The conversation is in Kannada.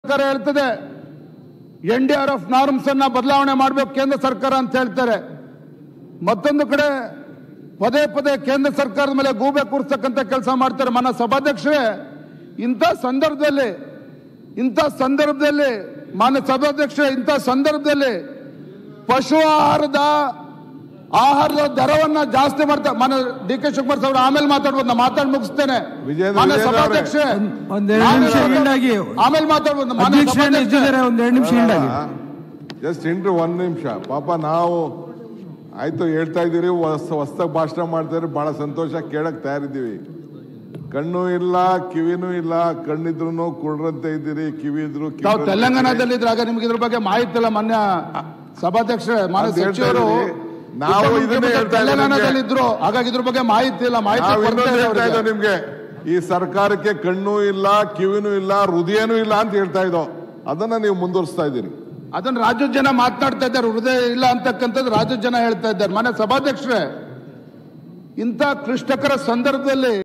ಸರ್ಕಾರ ಹೇಳ್ತದೆ N D R F norms ಅನ್ನ ಬದಲಾವಣೆ ಮಾಡಬೇಕು ಕೇಂದ್ರ ಸರ್ಕಾರ ಅಂತ ಹೇಳ್ತಾರೆ ಮತ್ತೊಂದು ಕಡೆ ಪದೇ ಪದೇ ಕೇಂದ್ರ ಸರ್ಕಾರದ ಮೇಲೆ ಗೂಬೆ ಕೂರಿಸ್ತಕ್ಕಂಥ ಕೆಲಸ ಮಾಡ್ತಾರೆ ಮನ ಸಭಾಧ್ಯಕ್ಷರೇ ಇಂಥ ಸಂದರ್ಭದಲ್ಲಿ ಇಂಥ ಸಂದರ್ಭದಲ್ಲಿ ಮಾನ್ಯ ಸಭಾಧ್ಯಕ್ಷರೇ ಇಂಥ ಸಂದರ್ಭದಲ್ಲಿ ಪಶು ಆಹಾರದ ಆಹಾರದ ದರವನ್ನ ಜಾಸ್ತಿ ಮಾಡ್ತಾರೆ ಮಾನ್ಯ ಡಿ ಕೆ ಶಿವಕುಮಾರ್ ಸಾಹೇಬ್ರು ಆಮೇಲೆ ಮಾತಾಡ್ಬೋದು ನಾ ಮಾತಾಡಿ ಮುಗಿಸ್ತೇನೆ ವಿಜೇಂದ್ರ ಮಾನ್ಯ ವಿಜೇಂದ್ರ ಅವರೇ. ಸಭಾಧ್ಯಕ್ಷರೇ ಒಂದೆರಡು ನಿಮಿಷ ಆಮೇಲೆ ಹಿಂಡಾಗಿ ಆಮೇಲೆ ಮಾತಾಡ್ಬೋದು ಮಾನ್ಯ ಅಧ್ಯಕ್ಷರೇ ಸಭಾಧ್ಯಕ್ಷರೇ. ಇದ್ದಿದ್ದಾರೆ ಒಂದೆರಡು ನಿಮಿಷ ಹಿಂಡಾಗಿ ಜಸ್ಟ್ ಇಂಟ್ರಿ ಒಂದ್ ನಿಮಿಷ ಪಾಪ ನಾವು ಆಯ್ತು ಹೇಳ್ತಾ ಇದ್ದೀರಿ ಹೊಸ ಹೊಸ್ದಾಗಿ ಭಾಷಣ ಮಾಡ್ತಾರೆ ಬಹಳ ಸಂತೋಷ ಕೇಳಕ್ ತಯಾರಿದ್ದೀವಿ ಕಣ್ಣು ಇಲ್ಲ ಕಿವಿನೂ ಇಲ್ಲ ಕಣ್ಣಿದ್ರು ಕುಡ್ರಂತೆ ಇದ್ದೀರಿ ಕಿವಿ ಇದ್ರು ತಾವು ಕಿವಿರಂತೆ ತೆಲಂಗಾಣದಲ್ಲಿ ಇದ್ರಾಗ ನಿಮ್ಗೆ ಇದ್ರ ಬಗ್ಗೆ ಮಾಹಿತಿ ಇಲ್ಲ ಮಾನ್ಯ ಸಭಾಧ್ಯಕ್ಷರೇ ಮಾನ್ಯ ಅಂತ ಹೇಳ್ತಾ ಸಚಿವರು ಇದ್ದೀವಿ. ನಾವು ಇದನ್ನೇ ಹೇಳ್ತಾ ಇದ್ದೀವಿ ತೆಲಂಗಾಣದಲ್ಲಿ ನಿಮ್ಗೆ. ಇದ್ರು ಹಾಗಾಗಿ ಇದ್ರ ಬಗ್ಗೆ ಮಾಹಿತಿ ಇಲ್ಲ ಮಾಹಿತಿ ನಾವು ಕೊಡ್ತಾ ಇನ್ನೊಂದು ಇಲ್ಲ ಹೇಳ್ತಾ ಅವ್ರಿಗೆ. ಇದ್ದೋ ನಿಮ್ಗೆ ಈ ಸರ್ಕಾರಕ್ಕೆ ಕಣ್ಣು ಇಲ್ಲ ಕಿವಿನೂ ಇಲ್ಲ ಹೃದಯನೂ ಇಲ್ಲ ಅಂತ ಹೇಳ್ತಾ ಇದ್ದೋ ಅದನ್ನ ನೀವು ಮುಂದುವರಿಸ್ತಾ ಇದ್ದೀರಿ ಅದನ್ನ ರಾಜ್ಯದ ಜನ ಮಾತನಾಡ್ತಾ ಇದ್ದಾರೆ ಹೃದಯ ಇಲ್ಲ ಅಂತಕ್ಕಂಥದ್ದು ರಾಜ್ಯದ ಜನ ಹೇಳ್ತಾ ಇದ್ದಾರೆ ಮಾನ್ಯ ಸಭಾಧ್ಯಕ್ಷರೇ ಇಂಥ ಕ್ಲಿಷ್ಟಕರ ಸಂದರ್ಭದಲ್ಲಿ